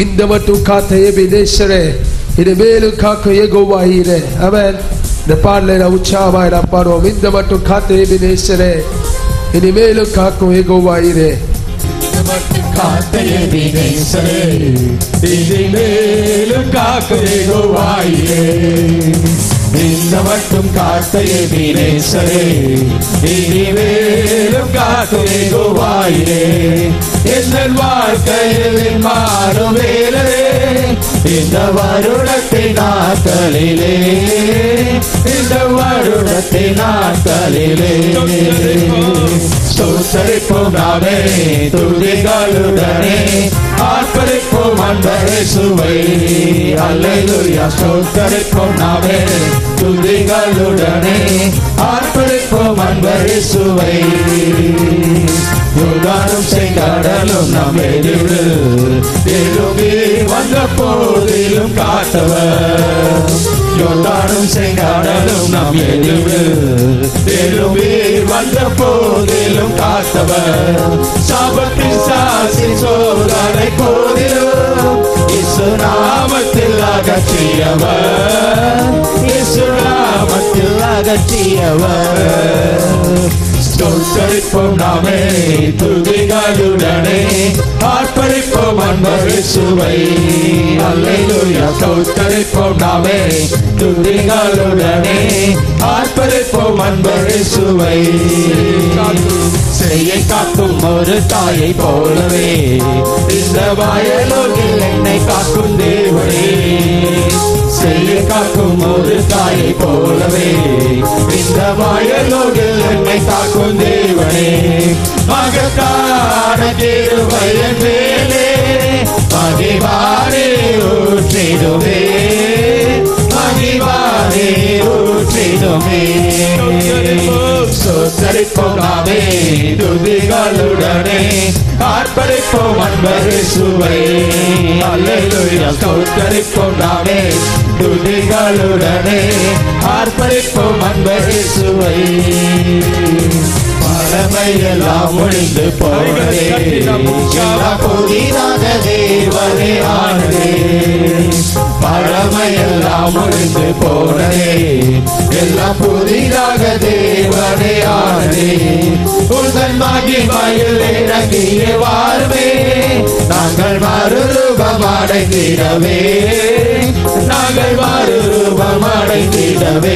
இந்த மட்டும் காத்த எபினேசரே இனிமேலும் காக்கும் ஏகோவாயிரே அவன் இந்த பாடலை நான் உற்சாகமாய் நான் பாடுவோம் இந்த மட்டும் காத்த எபினேசரே இனிமேலும் காக்கும் ஏகோவாயிரே காத்தேவினேசரே இனிமேலும் காக்கேகோவாயே இந்த மட்டும் காத்தேவினேசரே இனிமேலும் காக்கேகோவாயே எந்த வாழ்க்கையில் மாறும் வேலரே இந்த வருடத்தின் நாட்களிலே இந்த வருடத்தின் நாட்களிலே ஸ்தோத்தரிப்போம் நாமே துதிகளுடனே ஆர்ப்பரிப்போம் அன்பரே சுவை அல்லேலூயா ஸ்தோத்தரிப்போம் நாமே துதிகளுடனே ஆர்ப்பரிப்போம் அன்பரே சுவை யுகாரும் செங்கடலும் நம் எதிரில் எழும்பி வந்த போதிலும் காத்தவர் யோர்தானும் செங்கடலும் நம் எதிரில் எழும்பி வந்த போதிலும் காத்தவர் சாபத்தின் சாசி சோதனை போதிலும் இசு நாமத்தில் அகற்றியவர் இசு நாமத்தில் அகற்றியவர் ஸ்தோத்தரிப்போம் நாமே துதிகளுடனே ஆர்ப்பரிப்போம் அன்பரை சுவை அல்லேலூயா ஸ்தோத்தரிப்போம் நாமே துதிகளுடனே ஆர்ப்பரிப்போம் அன்பரை சுவை செய்ய காக்கும் ஒரு தாயை போலவே இந்த வயலோகில் என்னை காக்கும் தேவனே செய்ய காக்கும் ஒரு தாயை போலவே இந்த வயலோகில் என்னை காக்கும் தேவனே மகத்தான திருவயன் மேலே மகிவாரே ஊற்றிடுவே மகிவாரே ஊற்றிடுமே சொத்தரிப்போம் நாமே துதிகளுடனே ஆர்ப்பரிப்போம் அன்பரு சுவை அல்லேலூயா சொத்தரிப்போம் நாமே துதிகளுடனே ஆர்ப்பரிப்போம் அன்பரு சுவை பழமையெல்லாம் ஒழிந்து போனதே எல்லாம் புதிதாக தேவனே ஆனதே பழமையெல்லாம் ஒழிந்து போனதே எல்லாம் புதிதாக தேவனே ஆனதே உந்தன் மகிமையில் இறங்கிய வாழ்வே நாங்கள் மறுரூபம் அடைந்திடவே நாங்கள் மறுரூபம் அடைந்திடவே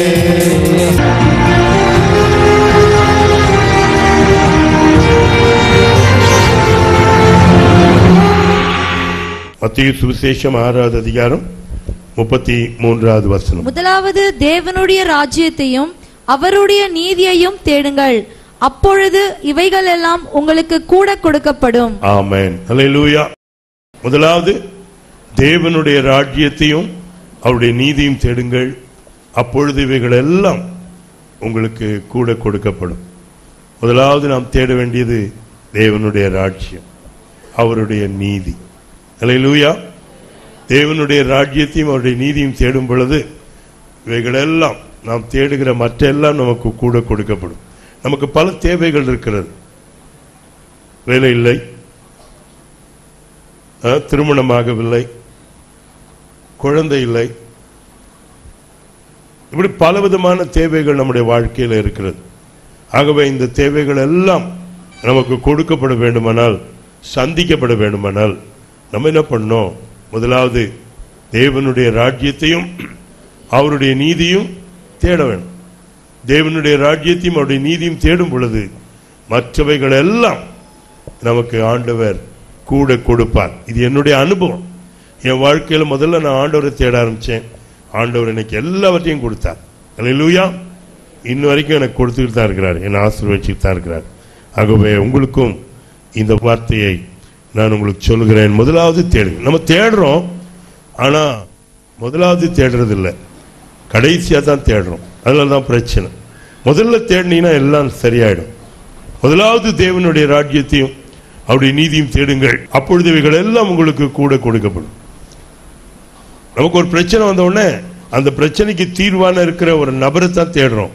மத்திய சுவிசேஷம் ஆறாவது அதிகாரம் முப்பத்தி மூன்றாவது வசனம் முதலாவது தேவனுடைய ராஜ்யத்தையும் அவருடைய நீதியையும் தேடுங்கள் அப்பொழுது இவைகளெல்லாம் உங்களுக்கு கூட கொடுக்கப்படும் ஆமென் அல்லேலூயா முதலாவது தேவனுடைய ராஜ்யத்தையும் அவருடைய நீதியும் தேடுங்கள் அப்பொழுது இவைகள் எல்லாம் உங்களுக்கு கூட கொடுக்கப்படும் முதலாவது நாம் தேட வேண்டியது தேவனுடைய ராஜ்யம் அவருடைய நீதி அல்லேலூயா தேவனுடைய ராஜ்யத்தையும் அவருடைய நீதியும் தேடும் பொழுது இவைகளெல்லாம் நாம் தேடுகிற மற்றெல்லாம் நமக்கு கூட கொடுக்கப்படும் நமக்கு பல தேவைகள் இருக்கிறது வேலை இல்லை அஹ், திருமணமாகவில்லை குழந்தை இல்லை இப்படி பலவிதமான தேவைகள் நம்முடைய வாழ்க்கையில் இருக்கிறது ஆகவே இந்த தேவைகள் எல்லாம் நமக்கு கொடுக்கப்பட வேண்டுமானால் சந்திக்கப்பட வேண்டுமானால் நம்ம என்ன பண்ணோம் முதலாவது தேவனுடைய ராஜ்யத்தையும் அவருடைய நீதியும் தேட வேண்டும் தேவனுடைய ராஜ்யத்தையும் அவருடைய நீதியும் தேடும் பொழுது மற்றவைகள் எல்லாம் நமக்கு ஆண்டவர் கூட கொடுப்பார் இது என்னுடைய அனுபவம் என் வாழ்க்கையில முதல்ல நான் ஆண்டவரை தேட ஆரம்பிச்சேன் ஆண்டவர் எனக்கு எல்லாவற்றையும் கொடுத்தார் அல்லேலூயா இன்ன வரைக்கும் எனக்கு கொடுத்துக்கிட்டு தான் இருக்கிறார் என்னை ஆசீர்வதிச்சுட்டு தான் இருக்கிறார் ஆகவே உங்களுக்கும் இந்த வார்த்தையை நான் உங்களுக்கு சொல்கிறேன் முதலாவது தேடுங்க நம்ம தேடுறோம் ஆனா முதலாவது தேடுறது இல்லை கடைசியாக தான் தேடுறோம் அதில் தான் பிரச்சனை முதல்ல தேடினீங்கன்னா எல்லாம் சரியாயிடும் முதலாவது தேவனுடைய ராஜ்யத்தையும் அவருடைய நீதியும் தேடுங்கள் அப்பொழுது இவைகள் எல்லாம் உங்களுக்கு கூட கொடுக்கப்படும் நமக்கு ஒரு பிரச்சனை வந்த உடனே அந்த பிரச்சனைக்கு தீர்வான இருக்கிற ஒரு நபரை தான் தேடுறோம்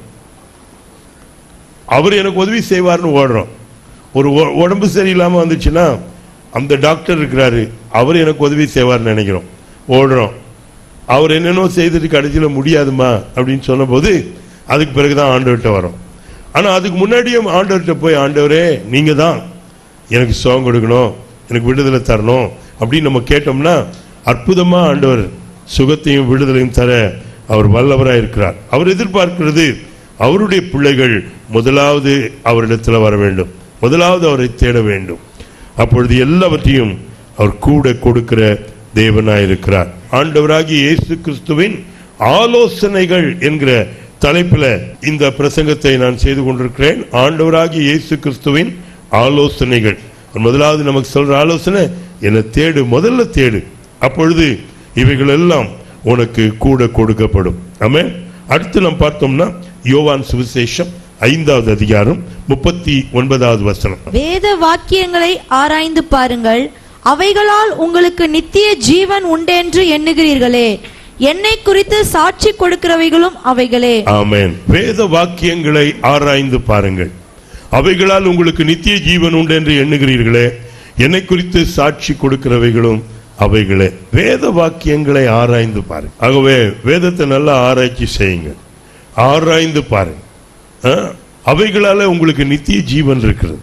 அவர் எனக்கு உதவி செய்வார்னு ஓடுறோம் ஒரு உ- உடம்பு சரியில்லாம வந்துச்சுன்னா அந்த டாக்டர் இருக்கிறாரு அவர் எனக்கு உதவி செய்வார்னு நினைக்கிறோம் ஓடுறோம் அவர் என்னென்னோ செய்துட்டு கடைசியில் முடியாதுமா அப்படின்னு சொன்னபோது அதுக்கு பிறகுதான் ஆண்டவர்கிட்ட வரோம் ஆனா அதுக்கு முன்னாடியே ஆண்டவர்கிட்ட போய் ஆண்டவரே நீங்க தான் எனக்கு சுகம் கொடுக்கணும் எனக்கு விடுதலை தரணும் அப்படின்னு நம்ம கேட்டோம்னா அற்புதமா ஆண்டவர் சுகத்தையும் விடுதலையும் தர அவர் வல்லவராய் இருக்கிறார் அவர் எதிர்பார்க்கிறது அவருடைய பிள்ளைகள் முதலாவது அவரிடத்துல வர வேண்டும் முதலாவது அவரை தேட வேண்டும் அப்பொழுது எல்லாவற்றையும் அவர் கூட கொடுக்கிற தேவனாய் இருக்கிறார் ஆண்டவராகிய இயேசு கிறிஸ்துவின் ஆலோசனைகள் என்கிற தலைப்பில் இந்த பிரசங்கத்தை நான் செய்து கொண்டிருக்கிறேன் ஆண்டவராகிய இயேசு கிறிஸ்துவின் ஆலோசனைகள் முதலாவது நமக்கு சொல்ற ஆலோசனை என்னை தேடு முதல்ல தேடு அப்பொழுது இவைகள் எல்லாம் உனக்கு கூட கொடுக்கப்படும் ஆமென் அடுத்து நாம் பார்த்தோம்னா யோவான் சுவிசேஷம் ஐந்தாவது அதிகாரம் முப்பத்தி ஒன்பதாவது வசனம் வேத வாக்கியங்களை ஆராய்ந்து பாருங்கள் அவைகளால் உங்களுக்கு நித்திய ஜீவன் உண்டென்று எண்ணுகிறீர்களே என்னை குறித்து சாட்சி கொடுக்கிறவைகளும் அவைகளே ஆமென் வேத வாக்கியங்களை ஆராய்ந்து பாருங்கள் அவைகளால் உங்களுக்கு நித்திய ஜீவன் உண்டு என்று எண்ணுகிறீர்களே என்னை குறித்து சாட்சி கொடுக்கிறவைகளும் அவைகளே வேத வாக்கியங்களை ஆராய்ந்து பாருங்க ஆகவே வேதத்தை நல்லா ஆராய்ச்சி செய்யுங்க ஆராய்ந்து பாருங்க ஆ? அவைகளால உங்களுக்கு நித்திய ஜீவன் இருக்கிறது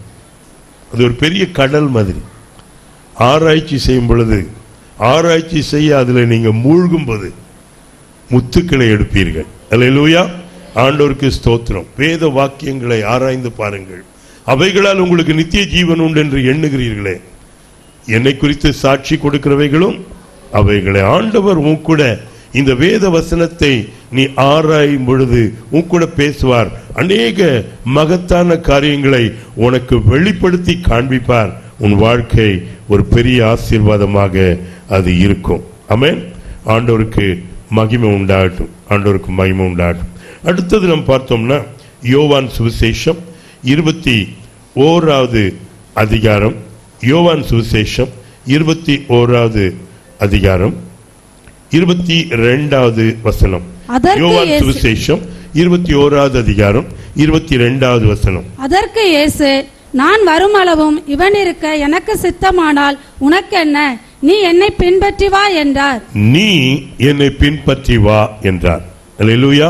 அது ஒரு பெரிய கடல் மாதிரி ஆராய்ச்சி செய்யும் பொழுது ஆராய்ச்சி செய்ய அதுல நீங்க மூழ்கும் போது முத்துக்களை எடுப்பீர்கள் அல்லேலூயா ஆண்டோருக்கு ஸ்தோத்திரம் வேத வாக்கியங்களை ஆராய்ந்து பாருங்கள் அவைகளால் உங்களுக்கு நித்திய ஜீவன் உண்டு என்று எண்ணுகிறீர்களே என்னை குறித்து சாட்சி கொடுக்கிறவைகளும் அவைகளை ஆண்டவர் உன் கூட இந்த வேத வசனத்தை நீ ஆராயும் பொழுது உன் கூட பேசுவார் அநேக மகத்தான காரியங்களை உனக்கு வெளிப்படுத்தி காண்பிப்பார் உன் வாழ்க்கை ஒரு பெரிய ஆசீர்வாதமாக அது இருக்கும் ஆமென் ஆண்டவருக்கு மகிமை உண்டாகட்டும் ஆண்டவருக்கு மகிமை உண்டாகட்டும் அடுத்தது நம்ம பார்த்தோம்னா யோவான் சுவிசேஷம் இருபத்தி ஓராவது அதிகாரம் யோவான் சுவிசேஷம் இருபத்தி ஓராவது அதிகாரம் இருபத்தி ரெண்டாவது வசனம் அதற்கு யோவான் இயேசு- சுவிசேஷம் இருபத்தி ஓராவது அதிகாரம் இருபத்தி ரெண்டாவது வசனம் அதற்கு இயேசு நான் வருமளவும் இவன் இருக்க எனக்கு சித்தமானால் உனக்கென்ன நீ என்னை பின்பற்றி வா என்றார் நீ என்னை பின்பற்றி வா என்றார் அல்லேலூயா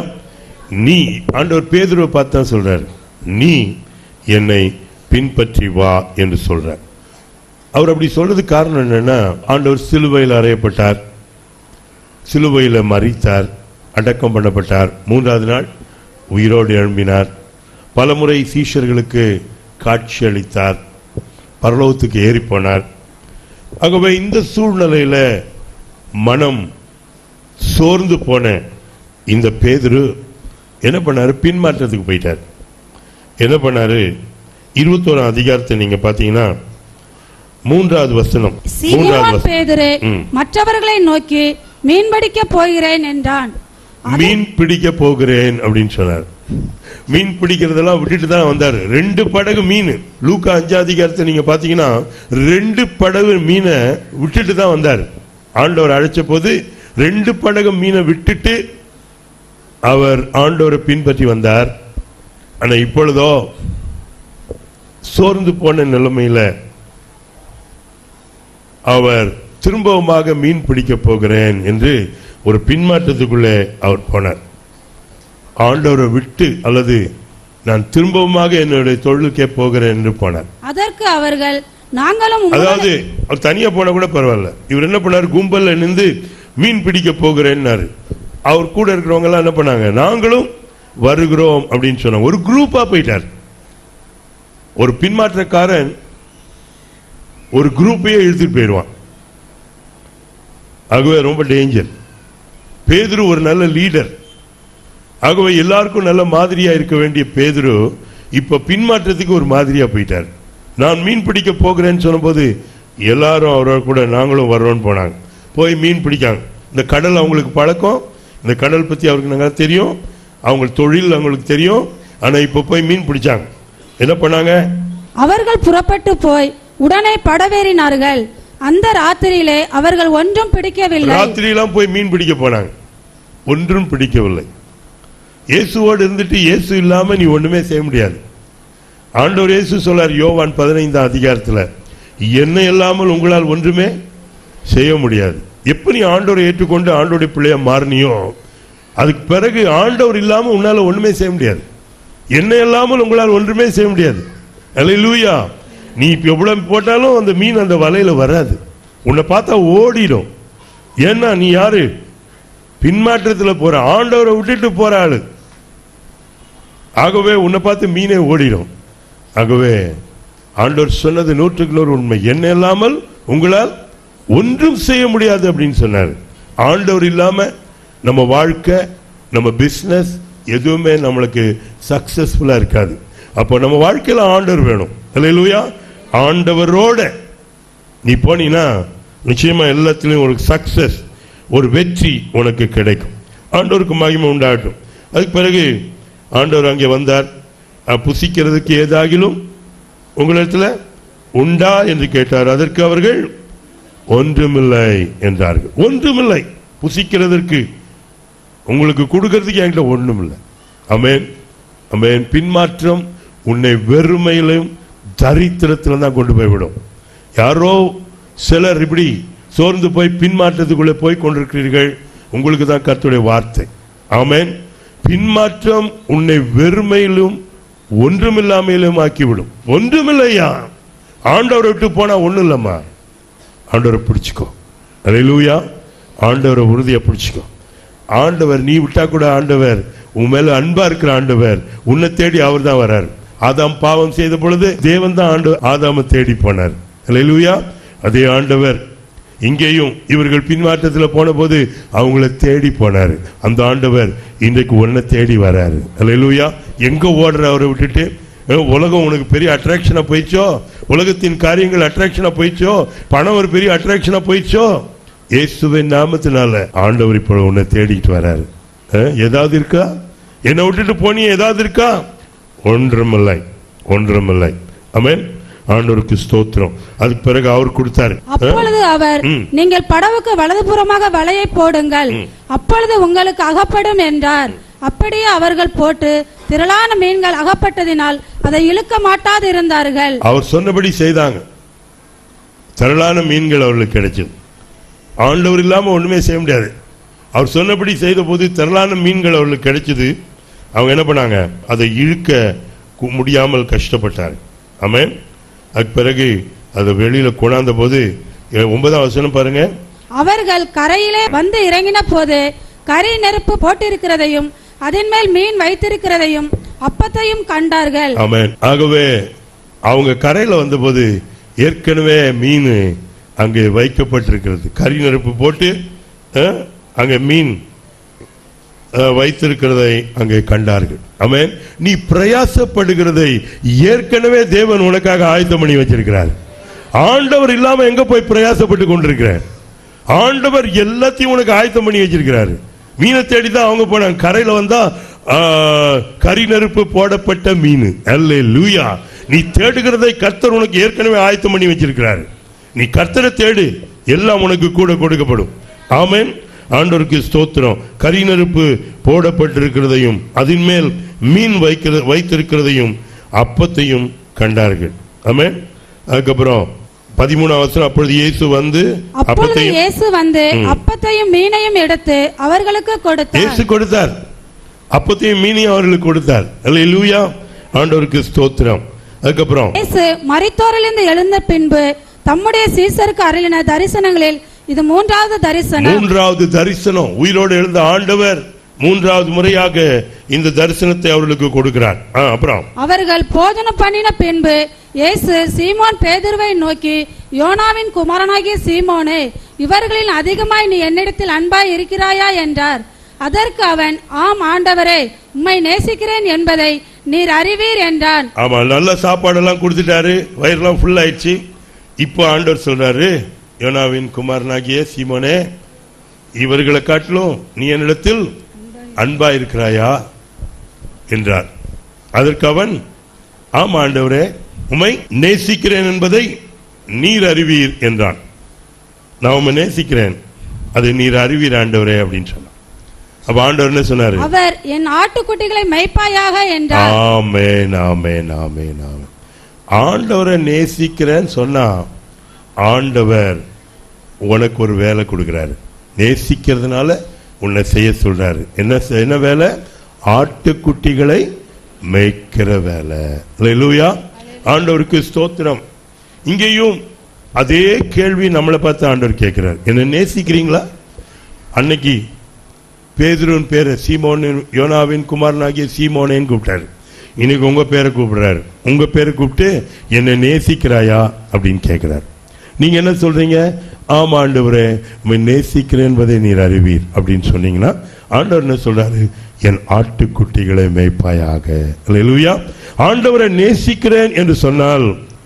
நீ ஆண்டவர் பேதுருவை பார்த்து தான் சொல்றார் நீ என்னை பின்பற்றி வா என்று சொல்றார் அவர் அப்படி சொல்றதுக்கு காரணம் என்னன்னா ஆண்டவர் சிலுவையில் அறையப்பட்டார் சிலுவையில் மறித்தார் அடக்கம் பண்ணப்பட்டார் மூன்றாவது நாள் உயிரோடு எழும்பினார் பலமுறை சீஷர்களுக்கு காட்சி அளித்தார் பரலோகத்துக்கு ஏறி போனார் ஆகவே இந்த சூழ்நிலையில மனம் சோர்ந்து போன இந்த பேதுரு என்ன பண்ணாரு பின்மாற்றத்துக்கு போயிட்டார் என்ன பண்ணாரு இருபத்தோராம் அதிகாரத்தை நீங்க பாத்தீங்கன்னா மூன்றாவது வசனம் மூன்றாவது சீமோன் வசனம் பேதுரு ம். மற்றவர்களை நோக்கி மீன்பிடிக்க போகிறேன் என்றான் மீன் பிடிக்க போகிறேன் அப்படின்னு சொன்னார் மீன் பிடிக்கிறதெல்லாம் விட்டுட்டு தான் வந்தார் ரெண்டு படகு மீன் லூக்கா அஞ்சாம் அதிகாரத்தை நீங்க பாத்தீங்கன்னா ரெண்டு படகு மீனை விட்டுட்டு தான் வந்தார் ஆண்டவர் அழைச்ச போது ரெண்டு படகு மீனை விட்டுட்டு அவர் ஆண்டவரை பின்பற்றி வந்தார் ஆனா இப்பொழுதோ சோர்ந்து போன நிலைமையில அவர் திரும்பவுமாக மீன் பிடிக்க போகிறேன் என்று ஒரு பின்மாற்றத்துக்குள்ளே அவர் போனார் ஆண்டவரை விட்டு அல்லது நான் திரும்பவுமாக என்னுடைய தொழிலுக்கே போகிறேன் என்று போனார் அதற்கு அவர்கள் நாங்களும் உம்முடன் அதாவது அவர் தனியா போனா கூட பரவாயில்ல இவர் என்ன பண்ணார் கும்பல்ல நின்று மீன் பிடிக்க போகிறேன்னாரு அவர் கூட இருக்கிறவங்க எல்லாம் என்ன பண்ணாங்க நாங்களும் வருகிறோம் அப்படின்னு சொன்னாங்க ஒரு குரூப்பா போயிட்டார் ஒரு பின்மாற்றக்காரன் ஒரு குரூப்பையே இழுத்துட்டு போயிடுவான் ஆகவே ரொம்ப டேஞ்சர் பேதுரு ஒரு நல்ல லீடர் ஆகவே எல்லாருக்கும் நல்ல மாதிரியா இருக்க வேண்டிய பேதுரு இப்ப பின்மாற்றத்துக்கு ஒரு மாதிரியா போயிட்டார் நான் மீன் பிடிக்க போகிறேன்னு சொன்னபோது எல்லாரும் அவரோட கூட நாங்களும் வர்றோம்னு போனாங்க போய் மீன் பிடிக்காங்க இந்த கடல் அவங்களுக்கு பழக்கம் இந்த கடல் பத்தி அவருக்கு நல்லா தெரியும் அவங்க தொழில் அவங்களுக்கு தெரியும் ஆனா இப்ப போய் மீன் பிடிச்சாங்க என்ன பண்ணாங்க அவர்கள் புறப்பட்டு போய் உடனே படவேறினார்கள் அந்த ராத்திரியிலே அவர்கள் ஒன்றும் பிடிக்கவில்லை ராத்திரியெல்லாம் போய் மீன் பிடிக்க போனாங்க ஒன்றும் பிடிக்கவில்லை இயேசுவோடு இருந்துட்டு இயேசு இல்லாம நீ ஒண்ணுமே செய்ய முடியாது ஆண்டவர் இயேசு சொல்லார் யோவான் பதினைந்தாம் அதிகாரத்துல என்னை இல்லாமல் உங்களால் ஒன்றுமே செய்ய முடியாது எப்ப நீ ஆண்டவரை ஏற்றுக்கொண்டு ஆண்டோடைய பிள்ளைய மாறினியோ அதுக்கு பிறகு ஆண்டவர் இல்லாம உன்னால ஒண்ணுமே செய்ய முடியாது என்னை இல்லாமல் உங்களால் ஒன்றுமே செய்ய முடியாது அல்லேலூயா நீ இப்ப எவ்வளவு போட்டாலும் அந்த மீன் அந்த வலையில வராது உன்னை பார்த்தா ஓடிடும் ஏன்னா நீ யாரு பின்மாற்றத்தில் போற ஆண்டவரை விட்டுட்டு போற ஆளு ஆகவே உன்னை பார்த்து மீனே ஓடிடும் ஆகவே ஆண்டவர் சொன்னது நூற்றுக்கு நூறு உண்மை என்ன இல்லாமல் உங்களால் ஒன்றும் செய்ய முடியாது அப்படின்னு சொன்னார் ஆண்டவர் இல்லாம நம்ம வாழ்க்கை நம்ம பிசினஸ் எதுவுமே நம்மளுக்கு சக்சஸ்ஃபுல்லா இருக்காது அப்போ நம்ம வாழ்க்கையில ஆண்டவர் வேணும் இல்லையா ஆண்டவரோட நீ போனீன்னா நிச்சயமா எல்லாத்துலயும் ஒரு சக்சஸ் ஒரு வெற்றி உனக்கு கிடைக்கும் ஆண்டவருக்கு மகிமை உண்டாகட்டும் அதுக்கு பிறகு ஆண்டவர் அங்கே வந்தார் அஹ், புசிக்கிறதுக்கு ஏதாகிலும் உங்களிடத்துல உண்டா என்று கேட்டார் அதற்கு அவர்கள் ஒன்றுமில்லை என்றார்கள் ஒன்றுமில்லை புசிக்கிறதற்கு உங்களுக்கு கொடுக்கறதுக்கு என்கிட்ட ஒண்ணும் இல்லை அமேன் அமேன் பின்மாற்றம் உன்னை வெறுமையிலும் தரித்திரத்திலும் தான் கொண்டு போய் விடும் யாரோ சிலர் இப்படி சோர்ந்து போய் பின்மாற்றத்துக்குள்ளே போய் கொண்டிருக்கிறீர்கள் உங்களுக்கு தான் கர்த்தருடைய வார்த்தை ஆமென் பின்மாற்றம் உன்னை வெறுமையிலும் ஒன்றுமில்லாமையிலும் ஆக்கிவிடும் ஒன்றுமில்லையா ஆண்டவரை விட்டு போனா ஒண்ணும் இல்லம்மா ஆண்டவரை பிடிச்சுக்கோ அல்லேலூயா ஆண்டவரை உறுதியா பிடிச்சுக்கோ ஆண்டவர் நீ விட்டா கூட ஆண்டவர் உன் மேல அன்பா இருக்கிற ஆண்டவர் உன்னை தேடி அவர் தான் வரார் ஆதாம் பாவம் செய்த பொழுது தேவன் தான் ஆண்டு ஆதாம தேடி போனார் அல்லேலூயா அதே ஆண்டவர் இங்கேயும் இவர்கள் பின்மாற்றத்தில் போன போது அவங்கள தேடி போனாரு அந்த ஆண்டவர் இன்றைக்கு உன்னை தேடி வராரு அல்லேலூயா எங்க ஓடுற அவரை விட்டுட்டு அஹ், உலகம் உனக்கு பெரிய அட்ராக்ஷனா போயிச்சோ உலகத்தின் காரியங்கள் அட்ராக்ஷனா போயிச்சோ பணம் ஒரு பெரிய அட்ராக்ஷனா போயிச்சோ இயேசுவின் நாமத்தினால ஆண்டவர் இப்போ உன்னை தேடிட்டு வராரு அஹ், ஏதாவது இருக்கா என்னை விட்டுட்டு போனீ ஏதாவது இருக்கா ஒன்றுமில்லை ஒன்றுமில்லை ஆமென் ஆண்டவருக்கு ஸ்தோத்திரம் அதுக்கு பிறகு அவர் கொடுத்தாரு அஹ், அப்பொழுது அவர் ம். நீங்கள் படவுக்கு வலதுபுறமாக வலையை போடுங்கள் அப்பொழுது உங்களுக்கு அகப்படும் என்றார் அப்படியே அவர்கள் போட்டு திரளான மீன்கள் அகப்பட்டதினால் அதை இழுக்க மாட்டாதிருந்தார்கள் அவர் சொன்னபடி செய்தாங்க திரளான மீன்கள் அவர்களுக்கு கிடைச்சது ஆண்டவர் இல்லாம ஒண்ணுமே செய்ய முடியாது அவர் சொன்னபடி செய்த போது திரளான மீன்கள் அவர்களுக்கு கிடைச்சது அவங்க என்ன பண்ணாங்க அதை இழுக்க கு- முடியாமல் கஷ்டப்பட்டார் ஆமென் அதுக்கு பிறகு அதை வெளியில கொண்டாந்த போது எ- ஒன்பதாம் வசனம் பாருங்க அவர்கள் கரையிலே வந்து இறங்கின போது கரி நெருப்பு போட்டிருக்கிறதையும் அதன் மேல் மீன் வைத்திருக்கிறதையும் அப்பத்தையும் கண்டார்கள் ஆமென் ஆகவே அவங்க கரையில வந்தபோது ஏற்கனவே மீன் அங்கே வைக்கப்பட்டிருக்கிறது கறி நெருப்பு போட்டு அஹ், அங்கே மீன் அஹ், வைத்திருக்கிறதை அங்கே கண்டார்கள் ஆமென் நீ பிரயாசப்படுகிறதை ஏற்கனவே தேவன் உனக்காக ஆயத்தம் பண்ணி வச்சிருக்கிறார் ஆண்டவர் இல்லாம எங்க போய் பிரயாசப்பட்டு கொண்டிருக்கிறார் ஆண்டவர் எல்லாத்தையும் உனக்கு ஆயத்தம் பண்ணி வச்சிருக்கிறாரு மீனை தேடி தான் அவங்க போனாங்க கரையில வந்தா ஆ, கரி நெருப்பு போடப்பட்ட மீன் அல்லே லூயா நீ தேடுகிறதை கர்த்தர் உனக்கு ஏற்கனவே ஆயத்தம் பண்ணி வச்சிருக்கிறாரு நீ கர்த்தரை தேடு எல்லாம் உனக்கு கூட கொடுக்கப்படும் ஆமென் ஆண்டவருக்கு ஸ்தோத்திரம் கரி நெருப்பு போடப்பட்டிருக்கிறதையும் அதன் மேல் மீன் வைக்கிற வைத்திருக்கிறதையும் அப்பத்தையும் கண்டார்கள் ஆமென் அதுக்கப்புறம் பதிமூணாம் வருஷம் அப்பொழுது இயேசு வந்து அப்பொழுது அப்பத்தையும் இயேசு வந்து அப்பத்தையும் மீனையும் எடுத்து அவர்களுக்கு கொடுத்தார் இயேசு கொடுத்தார் அப்பத்தையும் மீனையும் அவர்களுக்கு கொடுத்தார் அல்லேலூயா ஆண்டவருக்கு ஸ்தோத்திரம் அதுக்கப்புறம் இயேசு மரித்தோரிலிருந்து எழுந்த பின்பு தம்முடைய சீசருக்கு அருளின தரிசனங்களில் இது மூன்றாவது தரிசனம் மூன்றாவது தரிசனம் உயிரோடு எழுந்த ஆண்டவர் மூன்றாவது முறையாக இந்த தரிசனத்தை அவர்களுக்கு கொடுக்கிறார் ஆ, அப்புறம் அவர்கள் போஜனம் பண்ணின பின்பு இயேசு சீமோன் பேதுருவை நோக்கி யோனாவின் குமாரனாகிய சீமோனே இவர்களில் அதிகமாய் நீ என்னிடத்தில் அன்பாய் இருக்கிறாயா என்றார் அதற்கு அவன் ஆம் ஆண்டவரே உம்மை நேசிக்கிறேன் என்பதை நீர் அறிவீர் என்றான் ஆமா நல்ல சாப்பாடெல்லாம் கொடுத்துட்டாரு வயிறெல்லாம் ஃபுல் ஆயிடுச்சு இப்போ ஆண்டவர் சொல்றாரு யோனாவின் குமாரனாகிய சீமோனே இவர்களை காட்டிலும் நீ என்னிடத்தில் அன்பா இருக்கிறாயா என்றார் அதற்கு அவன் ஆம் ஆண்டவரே உம்மை நேசிக்கிறேன் என்பதை நீர் அறிவீர் என்றான் நான் உம்மை நேசிக்கிறேன் அதை நீர் அறிவீர் ஆண்டவரே அப்படின்னு சொன்னான் அப்ப ஆண்டவர் என்ன சொன்னாரு அவர் என் ஆட்டுக்குட்டிகளை மெய்ப்பாயாக என்றார் ஆமென் ஆமென் ஆமென் ஆமென் ஆண்டவரை நேசிக்கிறேன்னு சொன்னா ஆண்டவர் உனக்கு ஒரு வேலை கொடுக்கிறாரு நேசிக்கிறதுனால உன்னை செய்ய சொல்றாரு என்ன செ- என்ன வேலை ஆட்டுக்குட்டிகளை மேய்க்கிற வேலை லூயா ஆண்டவருக்கு ஸ்தோத்திரம் இங்கேயும் அதே கேள்வி நம்மளை பார்த்து ஆண்டவர் கேட்கிறார் என்ன நேசிக்கிறீங்களா அன்னைக்கு பேதுருவின் பேரை சீமோன் யோனாவின் குமாரனாகிய சீமோனேன்னு கூப்பிட்டாரு இன்னைக்கு உங்க பேரை கூப்பிடுறாரு உங்க பேரை கூப்பிட்டு என்னை நேசிக்கிறாயா அப்படின்னு கேட்கிறார் நீங்க என்ன சொல்றீங்க ஆமா ஆண்டவரே உம்மை நேசிக்கிறேன் என்பதை நீர் அறிவீர் அப்படின்னு சொன்னீங்கன்னா ஆண்டவர் என்ன சொல்றாரு என் ஆட்டுக்குட்டிகளை மேய்ப்பாயாக அல்லேலூயா ஆண்டவரை நேசிக்கிறேன் என்று சொன்னால்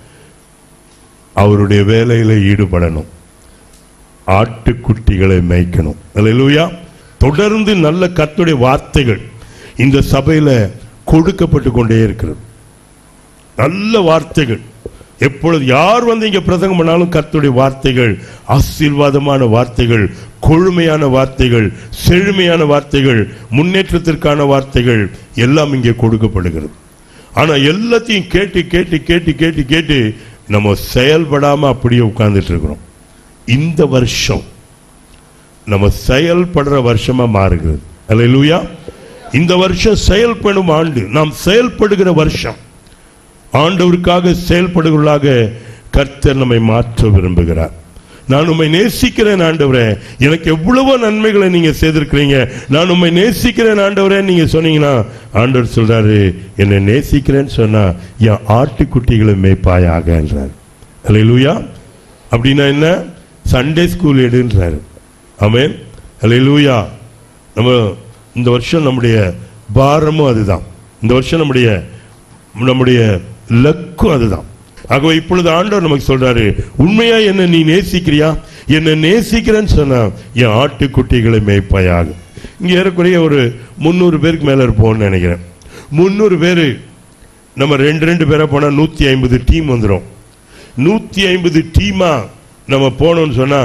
அவருடைய வேலையில ஈடுபடணும் ஆட்டுக்குட்டிகளை மேய்க்கணும் அல்லேலூயா தொடர்ந்து நல்ல கர்த்தருடைய வார்த்தைகள் இந்த சபையில கொடுக்கப்பட்டு கொண்டே இருக்கிறது நல்ல வார்த்தைகள் எப்பொழுது யார் வந்து இங்க பிரசங்கம் பண்ணாலும் கர்த்தருடைய வார்த்தைகள் ஆசீர்வாதமான வார்த்தைகள் கொழுமையான வார்த்தைகள் செழுமையான வார்த்தைகள் முன்னேற்றத்திற்கான வார்த்தைகள் எல்லாம் இங்கே கொடுக்கப்படுகிறது ஆனா எல்லாத்தையும் கேட்டு கேட்டு கேட்டு கேட்டு கேட்டு நம்ம செயல்படாம அப்படியே உட்கார்ந்துட்டு இருக்கிறோம் இந்த வருஷம் நம்ம செயல்படுற வருஷமா மாறுகிறது அல்லேலூயா இந்த வருஷம் செயல்படும் ஆண்டு நாம் செயல்படுகிற வருஷம் ஆண்டவருக்காக செயல்படுகிறவர்களாக கர்த்தர் நம்மை மாற்ற விரும்புகிறார் நான் உம்மை நேசிக்கிறேன் ஆண்டவரே எனக்கு எவ்வளவோ நன்மைகளை நீங்க செய்திருக்கிறீங்க நான் உம்மை நேசிக்கிறேன் ஆண்டவரே நீங்க சொன்னீங்கன்னா ஆண்டவர் சொல்றாரு என்னை நேசிக்கிறேன்னு சொன்னா என் ஆட்டுக்குட்டிகளை மேய்ப்பாயாக என்றார் அல்லேலூயா அப்படின்னா என்ன சண்டே ஸ்கூல் எடுன்றாரு ஆமென் அல்லேலூயா நம்ம இந்த வருஷம் நம்முடைய பாரமும் அதுதான் இந்த வருஷம் நம்முடைய நம்முடைய லக்கும் அதுதான் ஆகவே இப்பொழுது ஆண்டவர் நமக்கு சொல்றாரு உண்மையா என்ன நீ நேசிக்கிறியா என்ன நேசிக்கிறேன்னு சொன்னா என் ஆட்டுக்குட்டிகளை மேய்ப்பாயாக இங்க ஏறக்குறைய ஒரு முந்நூறு பேருக்கு மேல இருப்போம்னு நினைக்கிறேன் முந்நூறு பேரு நம்ம ரெண்டு ரெண்டு பேரா போனா நூத்தி ஐம்பது டீம் வந்துடும் நூத்தி ஐம்பது டீமா நம்ம போனோம்னு சொன்னா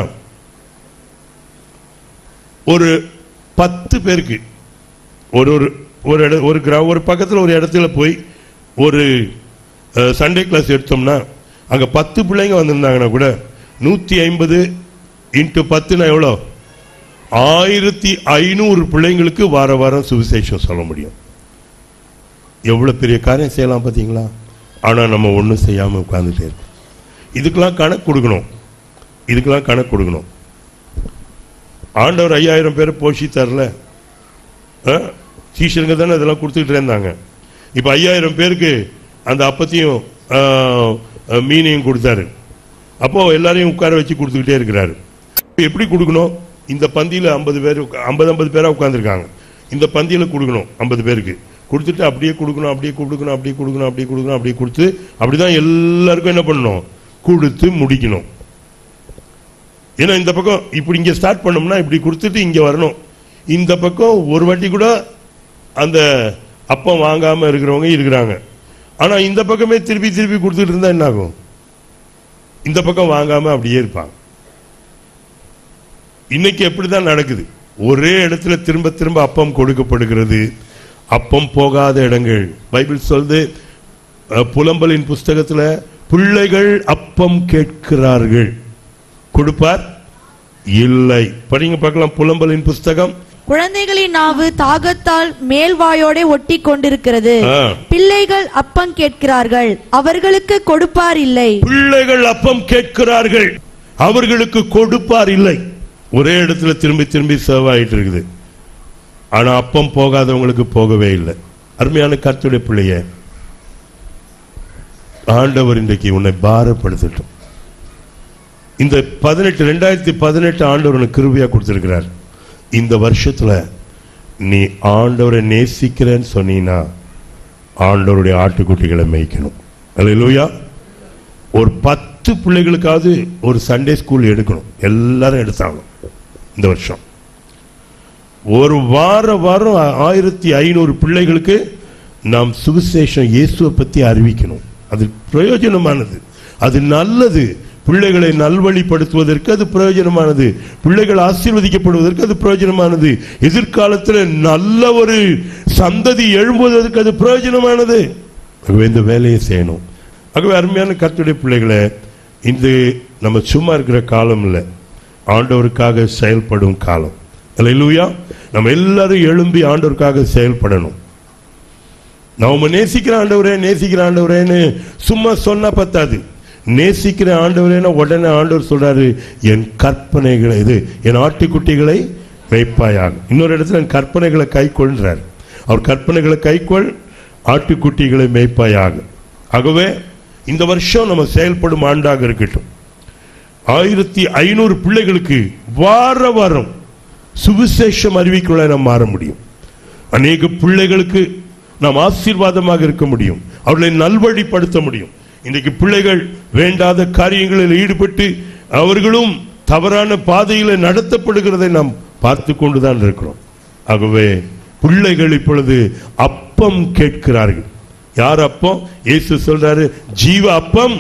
ஒரு பத்து பேருக்கு ஒரு ஒரு ஒரு இட ஒரு கிரா ஒரு பக்கத்தில் ஒரு இடத்துல போய் ஒரு சண்டே கிளாஸ் எடுத்தோம்னா அங்கே பத்து பிள்ளைங்க வந்திருந்தாங்கன்னா கூட நூற்றி ஐம்பது இன்ட்டு பத்துனா எவ்வளோ ஆயிரத்தி ஐநூறு பிள்ளைங்களுக்கு வார வாரம் சுவிசேஷம் சொல்ல முடியும் எவ்வளோ பெரிய காரியம் செய்யலாம் பார்த்தீங்களா ஆனால் நம்ம ஒன்றும் செய்யாமல் உட்கார்ந்துட்டே இருக்கோம் இதுக்கெல்லாம் கணக்கு கொடுக்கணும் இதுக்கெல்லாம் கணக்கு கொடுக்கணும் ஆண்டவர் ஐயாயிரம் பேரை போஷித்தார்ல ஆ? சீஷருங்க தானே இதெல்லாம் கொடுத்துக்கிட்டு இருந்தாங்க இப்போ ஐயாயிரம் பேருக்கு அந்த அப்பத்தையும் ஆ, ஆ, மீனையும் கொடுத்தாரு அப்போ எல்லாரையும் உட்கார வச்சு கொடுத்துக்கிட்டே இருக்கிறாரு இப்ப எப்படி கொடுக்கணும் இந்த பந்தியில் ஐம்பது பேர் ஐம்பது ஐம்பது பேராக உட்காந்துருக்காங்க இந்த பந்தியில் கொடுக்கணும் ஐம்பது பேருக்கு கொடுத்துட்டு அப்படியே கொடுக்கணும் அப்படியே கொடுக்கணும் அப்படியே கொடுக்கணும் அப்படியே கொடுக்கணும் அப்படியே கொடுத்து அப்படிதான் எல்லாருக்கும் என்ன பண்ணணும் கொடுத்து முடிக்கணும் ஏன்னா இந்த பக்கம் இப்படி இங்க ஸ்டார்ட் பண்ணோம்னா இப்படி கொடுத்துட்டு இங்க வரணும் இந்த பக்கம் ஒரு வாட்டி கூட அந்த அப்பம் வாங்காம இருக்கிறவங்க இருக்கிறாங்க ஆனா இந்த பக்கமே திருப்பி திருப்பி கொடுத்துட்டு இருந்தா என்ன ஆகும் இந்த பக்கம் வாங்காம அப்படியே இருப்பாங்க இன்னைக்கு எப்படிதான் நடக்குது ஒரே இடத்துல திரும்ப திரும்ப அப்பம் கொடுக்கப்படுகிறது அப்பம் போகாத இடங்கள் பைபிள் சொல்லுது அஹ், புலம்பலின் புஸ்தகத்துல பிள்ளைகள் அப்பம் கேட்கிறார்கள் கொடுப்பார் இல்லை படிங்க பார்க்கலாம் புலம்பலின் புஸ்தகம் குழந்தைகளின் நாவு தாகத்தால் மேல்வாயோட ஒட்டி கொண்டிருக்கிறது ஆ. பிள்ளைகள் அப்பம் கேட்கிறார்கள் அவர்களுக்கு கொடுப்பார் இல்லை பிள்ளைகள் அப்பம் கேட்கிறார்கள் அவர்களுக்கு கொடுப்பார் இல்லை ஒரே இடத்துல திரும்பி திரும்பி சர்வ் ஆயிட்டு இருக்குது ஆனா அப்பம் போகாதவங்களுக்கு போகவே இல்லை அருமையான கர்த்தருடைய பிள்ளைய ஆண்டவர் இன்றைக்கு உன்னை பாரப்படுத்தட்டும் இந்த பதினெட்டு ரெண்டாயிரத்தி பதினெட்டு ஆண்டவர் உனக்கு கிருபையா கொடுத்திருக்கிறார் இந்த வருஷத்துல நீ ஆண்டவரை நேசிக்கிறேன்னு சொன்னீங்கன்னா ஆண்டவருடைய ஆட்டுக்குட்டிகளை மேய்க்கணும் அல்லேலூயா ஒரு பத்து பிள்ளைகளுக்காவது ஒரு சண்டே ஸ்கூல் எடுக்கணும் எல்லாரும் எடுத்தாங்க இந்த வருஷம் ஒரு வார வாரம் ஆயிரத்தி ஐநூறு பிள்ளைகளுக்கு நாம் சுவிசேஷம் இயேசுவை பத்தி அறிவிக்கணும் அது பிரயோஜனமானது அது நல்லது பிள்ளைகளை நல்வழிப்படுத்துவதற்கு அது பிரயோஜனமானது பிள்ளைகள் ஆசீர்வதிக்கப்படுவதற்கு அது பிரயோஜனமானது எதிர்காலத்தில் நல்ல ஒரு சந்ததி எழும்புவதற்கு அது பிரயோஜனமானது ஆகவே இந்த வேலையை செய்யணும் ஆகவே அருமையான கர்த்தருடைய பிள்ளைகளை இந்த நம்ம சும்மா இருக்கிற காலம் இல்லை ஆண்டவருக்காக செயல்படும் காலம் அல்லேலூயா நம்ம எல்லாரும் எழும்பி ஆண்டவருக்காக செயல்படணும் நாம நேசிக்கிற ஆண்டவரே நேசிக்கிற ஆண்டவரேன்னு சும்மா சொன்னா பத்தாது நேசிக்கிற ஆண்டவரேன்னு உடனே ஆண்டவர் சொல்றாரு என் கற்பனைகளை இது என் ஆட்டுக்குட்டிகளை மேய்ப்பாயாக இன்னொரு இடத்துல என் கற்பனைகளை கைக்கொள்றார் அவர் கற்பனைகளை கைக்கொள் ஆட்டுக்குட்டிகளை மேய்ப்பாயாக ஆகவே இந்த வருஷம் நம்ம செயல்படும் ஆண்டாக இருக்கட்டும் ஆயிரத்தி ஐநூறு பிள்ளைகளுக்கு வார வாரம் சுவிசேஷம் அறிவிக்குள்ள நாம் மாற முடியும் அநேக பிள்ளைகளுக்கு நாம் ஆசீர்வாதமாக இருக்க முடியும் அவர்களை நல்வழிப்படுத்த முடியும் இன்றைக்கு பிள்ளைகள் வேண்டாத காரியங்களில் ஈடுபட்டு அவர்களும் தவறான பாதையில நடத்தப்படுகிறதை நாம் பார்த்து கொண்டுதான் இருக்கிறோம் ஆகவே பிள்ளைகள் இப்பொழுது அப்பம் கேட்கிறார்கள் யார் அப்பம் இயேசு சொல்றாரு ஜீவ அப்பம்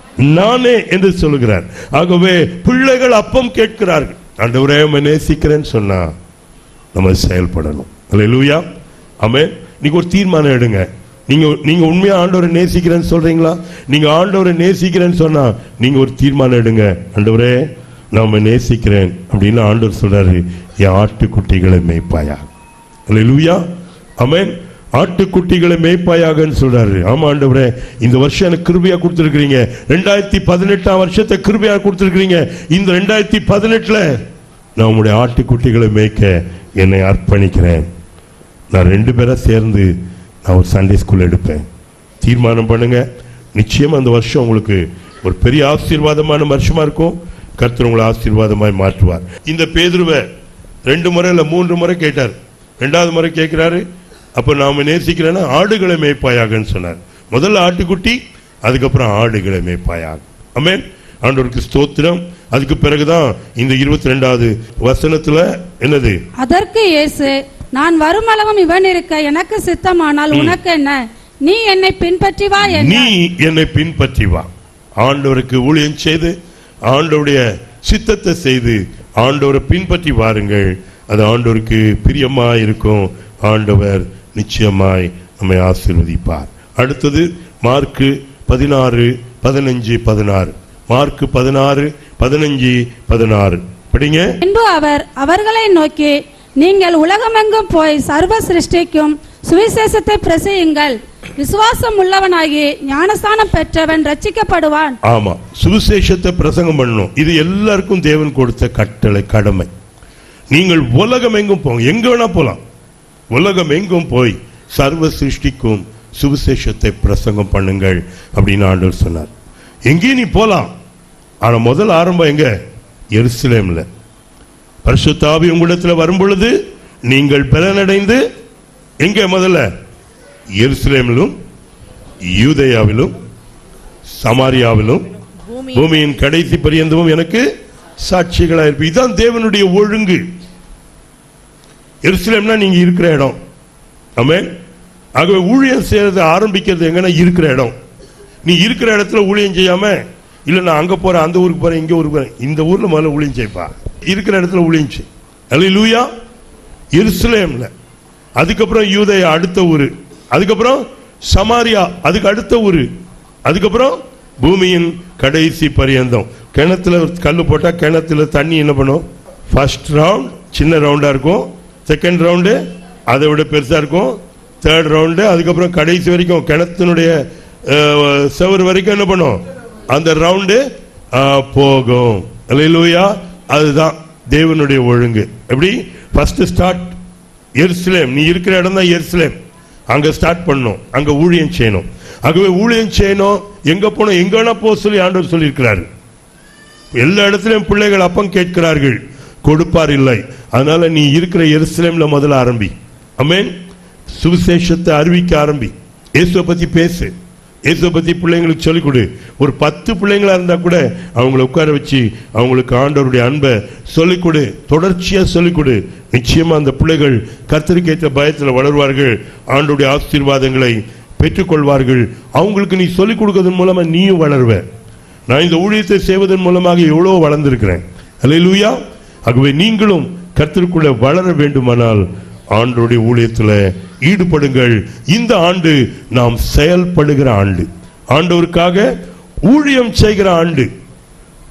நானே என்று சொல்லுகிறார் ஆகவே பிள்ளைகள் அப்பம் கேட்கிறார்கள் ஆண்டவரே உம்மை நேசிக்கிறேன்னு சொன்னா நம்ம செயல்படணும் அல்லேலூயா ஆமென் நீங்க ஒரு தீர்மானம் எடுங்க நீங்க நீங்க உண்மையா ஆண்டவரை நேசிக்கிறேன்னு சொல்றீங்களா நீங்க ஆண்டவரை நேசிக்கிறேன்னு சொன்னா நீங்க ஒரு தீர்மானம் எடுங்க ஆண்டவரே நான் உம்மை நேசிக்கிறேன் அப்படின்னு ஆண்டவர் சொல்றாரு என் ஆட்டுக்குட்டிகளை மேய்ப்பாயா அல்லேலூயா ஆமென் ஆட்டுக்குட்டிகளை மேய்ப்பாயாகன்னு சொல்றாரு ஆமா ஆண்டவரே இந்த வருஷம் எனக்கு கிருபையா கொடுத்துருக்கீங்க ரெண்டாயிரத்தி பதினெட்டாம் வருஷத்தை கிருபையா கொடுத்துருக்கீங்க இந்த ரெண்டாயிரத்தி பதினெட்டுல நான் உங்களுடைய ஆட்டுக்குட்டிகளை மேய்க்க என்னை அர்ப்பணிக்கிறேன் நான் ரெண்டு பேரா சேர்ந்து நான் ஒரு சண்டே ஸ்கூல் எடுப்பேன் தீர்மானம் பண்ணுங்க நிச்சயம் அந்த வருஷம் உங்களுக்கு ஒரு பெரிய ஆசீர்வாதமான வருஷமா இருக்கும் கர்த்தர் உங்களை ஆசீர்வாதமாய் மாற்றுவார் இந்த பேதுருவை ரெண்டு முறை இல்ல மூன்று முறை கேட்டார் ரெண்டாவது முறை கேட்கிறாரு அப்ப நாம நேசிக்கிறேன்னா ஆடுகளை மேய்ப்பாயாகன்னு சொன்னார் முதல்ல ஆட்டுக்குட்டி அதுக்கப்புறம் ஆடுகளை மேய்ப்பாயாக ஆமென் ஆண்டவருக்கு ஸ்தோத்திரம் அதுக்கு பிறகுதான் இந்த இருபத்தி ரெண்டாவது வசனத்துல என்னது அதற்கு இயேசு நான் வருமளவும் இவன் இருக்க எனக்கு சித்தமானால் உனக்கு என்ன நீ என்னை பின்பற்றி வா நீ என்றார் என்னை பின்பற்றி வா ஆண்டவருக்கு ஊழியம் செய்து ஆண்டவருடைய சித்தத்தை செய்து ஆண்டவரை பின்பற்றி வாருங்கள் அது ஆண்டவருக்கு பிரியமாய் இருக்கும் ஆண்டவர் நிச்சயமாய் நம்மை ஆசீர்வதிப்பார் அடுத்தது மார்க்கு பதினாறு பதினஞ்சு பதினாறு மார்க்கு பதினாறு பதினஞ்சு பதினாறு படிங்க பின்பு அவர் அவர்களை நோக்கி நீங்கள் உலகமெங்கும் போய் சர்வ சிருஷ்டிக்கும் சுவிசேஷத்தை பிரசையுங்கள் விசுவாசம் உள்ளவனாகி ஞானஸ்தானம் பெற்றவன் ரட்சிக்கப்படுவான் ஆமா சுவிசேஷத்தை பிரசங்கம் பண்ணணும் இது எல்லாருக்கும் தேவன் கொடுத்த கட்டளை கடமை நீங்கள் உலகம் எங்கும் போங்க எங்க வேணா போலாம் உலகம் எங்கும் போய் சர்வ சிருஷ்டிக்கும் சுவிசேஷத்தை பிரசங்கம் பண்ணுங்கள் அப்படின்னு ஆண்டவர் சொன்னார் எங்கேயும் நீ போலாம் ஆனா முதல் ஆரம்பம் எங்க எருசலேம்ல பரிசுத்தாவி உங்களிடத்துல வரும் பொழுது நீங்கள் பலனடைந்து எங்க முதல்ல எருசலேமிலும் யூதேயாவிலும் சமாரியாவிலும் பூமியின் கடைசி பரியந்தமும் எனக்கு சாட்சிகளா இருப்பீங்க இதுதான் தேவனுடைய ஒழுங்கு எருசலேம்னா நீங்க இருக்கிற இடம் ஆமென் ஆகவே ஊழியம் செய்யறது ஆரம்பிக்கிறது எங்கன்னா இருக்கிற இடம் நீ இருக்கிற இடத்துல ஊழியம் செய்யாம இல்ல நான் அங்க போறேன் அந்த ஊருக்கு போறேன் இங்க ஊருக்கு போறேன் இந்த ஊர்ல முதல்ல ஊழியம் செய்ப்பா இருக்கிற இடத்துல ஊழியம் செய் அல்லேலூயா எருசலேம்ல அதுக்கப்புறம் யூதயா அடுத்த ஊரு அதுக்கப்புறம் சமாரியா அதுக்கு அடுத்த ஊரு அதுக்கப்புறம் பூமியின் கடைசி பரியந்தம் கிணத்துல ஒரு கல்லு போட்டா கிணத்துல தண்ணி என்ன பண்ணும் ஃபர்ஸ்ட் ரவுண்ட் சின்ன ரவுண்டா இருக்கும் செகண்ட் ரவுண்டு அதை விட பெருசா இருக்கும் தேர்ட் ரவுண்டு அதுக்கப்புறம் கடைசி வரைக்கும் கிணத்தினுடைய அஹ், செவுரு வரைக்கும் என்ன பண்ணும் அந்த ரவுண்டு போகும் அல்லேலூயா அதுதான் தேவனுடைய ஒழுங்கு எப்படி ஃபர்ஸ்ட் ஸ்டார்ட் எருசலேம் நீ இருக்கிற இடம் தான் எருசலேம் அங்க ஸ்டார்ட் பண்ணணும் அங்க ஊழியம் செய்யணும் ஆகவே ஊழியம் செய்யணும் எங்க போனோம் எங்க வேணா போக சொல்லி ஆண்டவர் சொல்லியிருக்கிறாரு எல்லா இடத்துலயும் பிள்ளைகள் அப்பம் கேட்கிறார்கள் கொடுப்பார் இல்லை அதனால நீ இருக்கிற எருசலேம்ல முதல்ல ஆரம்பி அமேன் சுவிசேஷத்தை அறிவிக்க ஆரம்பி இயேசுவை பத்தி பேசு இயேசுவை பத்தி பிள்ளைங்களுக்கு சொல்லிக் கொடு ஒரு பத்து பிள்ளைங்களா இருந்தா கூட அவங்கள உட்கார வச்சு அவங்களுக்கு ஆண்டவருடைய அன்பை சொல்லிக் கொடு தொடர்ச்சியா சொல்லிக் கொடு நிச்சயமா அந்த பிள்ளைகள் கர்த்தருக்கேற்ற பயத்துல வளருவார்கள் ஆண்டவருடைய ஆசீர்வாதங்களை பெற்றுக்கொள்வார்கள் அவங்களுக்கு நீ சொல்லிக் கொடுக்கறதன் மூலமா நீயும் வளருவ நான் இந்த ஊழியத்தை செய்வதன் மூலமாக எவ்வளவு வளர்ந்திருக்கிறேன் அல்லேலூயா ஆகவே நீங்களும் கர்த்தருக்குள்ள வளர வேண்டுமானால் ஆண்டோடைய ஊழியத்தில் ஈடுபடுங்கள் இந்த ஆண்டு நாம் செயல்படுகிற ஆண்டு ஆண்டவருக்காக ஊழியம் செய்கிற ஆண்டு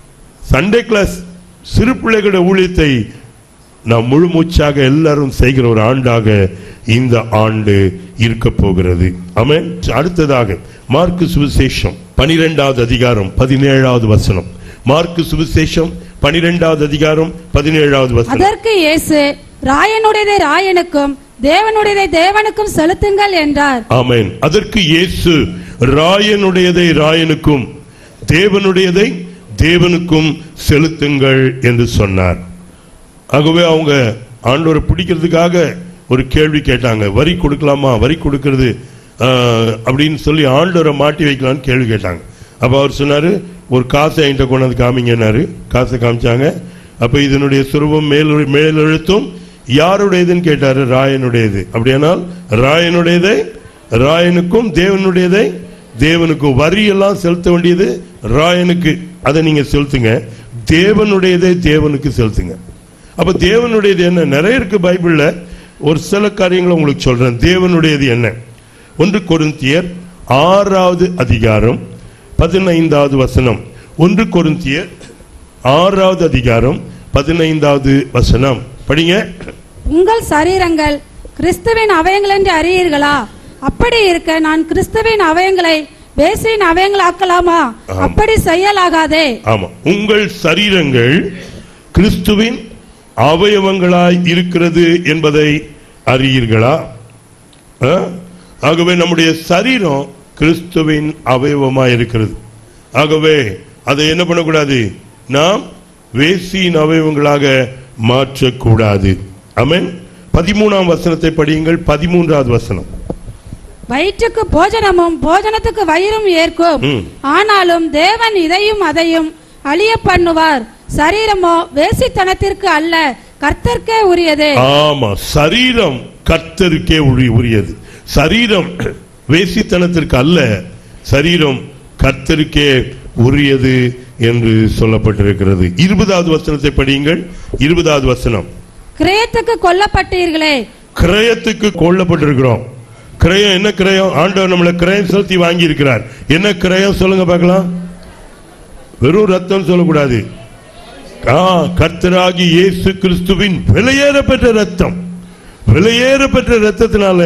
சண்டே கிளாஸ் சிறு பிள்ளைகளுடைய ஊழியத்தை நாம் முழு மூச்சாக எல்லாரும் செய்கிற ஒரு ஆண்டாக இந்த ஆண்டு இருக்க போகிறது ஆமென் அடுத்ததாக மார்க்கு சுவிசேஷம் பனிரெண்டாவது அதிகாரம் பதினேழாவது வசனம் மார்க்கு சுவிசேஷம் பனிரெண்டாவது அதிகாரம் பதினேழாவது வசனம் அதற்கு இயேசு ராயனுடையதை ராயனுக்கும் தேவனுடையதை தேவனுக்கும் செலுத்துங்கள் என்றார் ஆமென் அதற்கு இயேசு ராயனுடையதை ராயனுக்கும் தேவனுடையதை தேவனுக்கும் செலுத்துங்கள் என்று சொன்னார் ஆகவே அவங்க ஆண்டவரை பிடிக்கிறதுக்காக ஒரு கேள்வி கேட்டாங்க வரி கொடுக்கலாமா வரி கொடுக்கிறது ஆஹ், அப்படின்னு சொல்லி ஆண்டவரை மாட்டி வைக்கலாம்னு கேள்வி கேட்டாங்க அப்ப அவர் சொன்னாரு ஒரு காசை என்கிட்ட கொண்டு வந்து காமிங்கன்னாரு காசை காமிச்சாங்க அப்ப இதனுடைய சுரூபம் மேல் மேலெழுத்தும் யாருடையதுன்னு கேட்டாரு ராயனுடையது அப்படியானால் ராயனுடையதை ராயனுக்கும் தேவனுடையதை தேவனுக்கும் வரி எல்லாம் செலுத்த வேண்டியது ராயனுக்கு அதை நீங்க செலுத்துங்க தேவனுடையதை தேவனுக்கு செலுத்துங்க அப்ப தேவனுடையது என்ன நிறைய இருக்கு பைபிள்ல ஒரு சில காரியங்களை உங்களுக்கு சொல்றேன் தேவனுடையது என்ன ஒன்று கொரிந்தியர் ஆறாவது அதிகாரம் பதினைந்தாவது வசனம் ஒன்று கொரிந்தியர் ஆறாவது அதிகாரம் பதினைந்தாவது வசனம் படிங்க உங்கள் சரீரங்கள் கிறிஸ்துவின் அவயங்கள் என்று அறியீர்களா அப்படி இருக்க நான் கிறிஸ்துவின் அவயங்களை வேசின் அவயங்களாக்கலாமா ஆம். அப்படி செய்யலாகாதே ஆமா உங்கள் சரீரங்கள் கிறிஸ்துவின் அவயவங்களாய் இருக்கிறது என்பதை அறியீர்களா ஆ? ஆகவே நம்முடைய சரீரம் கிறிஸ்துவின் அவயவமாய் இருக்கிறது ஆகவே அதை என்ன பண்ணக்கூடாது நாம் வேசியின் அவயவங்களாக மாற்றக்கூடாது ஆமென் பதிமூணாம் வசனத்தை படியுங்கள் பதிமூன்றாவது வசனம் வயிற்றுக்கு போஜனமும் போஜனத்துக்கு வயிறும் ஏற்கும் ம். ஆனாலும் தேவன் இதையும் அதையும் அழிய பண்ணுவார் சரீரமோ வேசித்தனத்திற்கு அல்ல கர்த்தர்க்கே உரியது ஆமா சரீரம் கர்த்தருக்கே உரி- உரியது சரீரம் வேசித்தனத்திற்கு அல்ல சரீரம் கர்த்தருக்கே உரியது என்று சொல்லப்பட்டிருக்கிறது இருபதாவது வசனத்தை படியுங்கள் இருபதாவது வசனம் கிரயத்துக்கு கொல்லப்பட்டீர்களே கிரயத்துக்கு கொல்லப்பட்டிருக்கிறோம் கிரயம் என்ன கிரயம் ஆண்டவர் நம்மளை கிரயம் செலுத்தி வாங்கி இருக்கிறார் என்ன கிரயம் சொல்லுங்க பார்க்கலாம் வெறும் ரத்தம் சொல்லக்கூடாது ஆ, கர்த்தராகி இயேசு கிறிஸ்துவின் விலையேற பெற்ற ரத்தம் விலையேற பெற்ற ரத்தத்தினால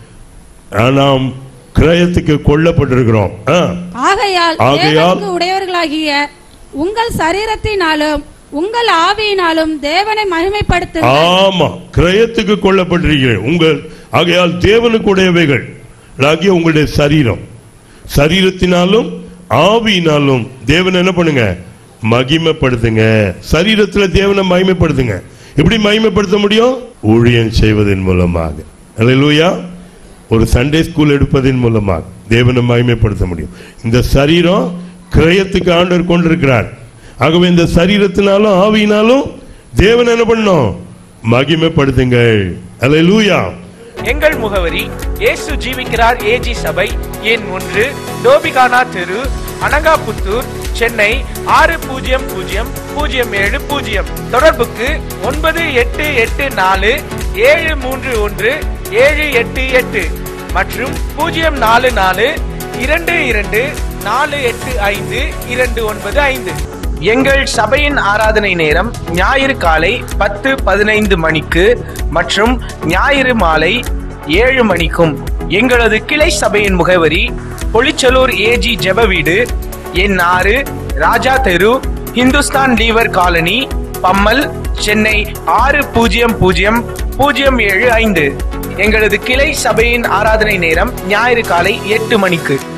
ஆ, நாம் கிரயத்துக்கு கொல்லப்பட்டிருக்கிறோம் ஆ, ஆகையால் ஆகையால் தேவனுக்கு உடையவர்களாகிய உங்கள் சரீரத்தினாலும் உங்கள் ஆவியினாலும் தேவனை மகிமைப்படுத்துங்கள் ஆமா கிரயத்துக்கு கொல்லப்பட்டிருக்கிறேன் உங்கள் ஆகையால் தேவனுக்கு உடையவைகள் ஆகிய உங்களுடைய சரீரம் சரீரத்தினாலும் ஆவியினாலும் தேவன் என்ன பண்ணுங்க மகிமைப்படுத்துங்க சரீரத்துல தேவனை மகிமைப்படுத்துங்க எப்படி மகிமைப்படுத்த முடியும் ஊழியம் செய்வதன் மூலமாக அல்லேலூயா ஒரு சண்டே ஸ்கூல் எடுப்பதன் மூலமாக தேவனை மகிமைப்படுத்த முடியும் இந்த சரீரம் கிரயத்துக்கு ஆண்டவர் கொண்டிருக்கிறார் ஆகவே இந்த சரீரத்தினாலும் ஆவியினாலும் தேவன் என்ன பண்ணணும் மகிமைப்படுத்துங்கள் அல்லேலூயா எங்கள் முகவரி இயேசு ஜீவிக்கிறார் ஏஜி சபை எண் ஒன்று டோபிகானா தெரு அனங்காபுத்தூர் சென்னை ஆறு பூஜ்ஜியம் பூஜ்ஜியம் பூஜ்ஜியம் ஏழு பூஜ்ஜியம் தொடர்புக்கு ஒன்பது எட்டு எட்டு நாலு ஏழு மூன்று ஒன்று ஏழு எட்டு எட்டு மற்றும் பூஜ்ஜியம் நாலு நாலு இரண்டு இரண்டு நாலு எட்டு ஐந்து இரண்டு ஒன்பது ஐந்து எங்கள் சபையின் ஆராதனை நேரம் ஞாயிறு காலை பத்து பதினைந்து மணிக்கு மற்றும் ஞாயிறு மாலை ஏழு மணிக்கும் எங்களது கிளை சபையின் முகவரி பொலிச்சலூர் ஏஜி ஜெப வீடு எண் ஆறு ராஜா தெரு இந்துஸ்தான் லீவர் காலனி பம்மல் சென்னை ஆறு பூஜ்ஜியம் பூஜ்ஜியம் பூஜ்ஜியம் ஏழு ஐந்து எங்களது கிளை சபையின் ஆராதனை நேரம் ஞாயிறு காலை எட்டு மணிக்கு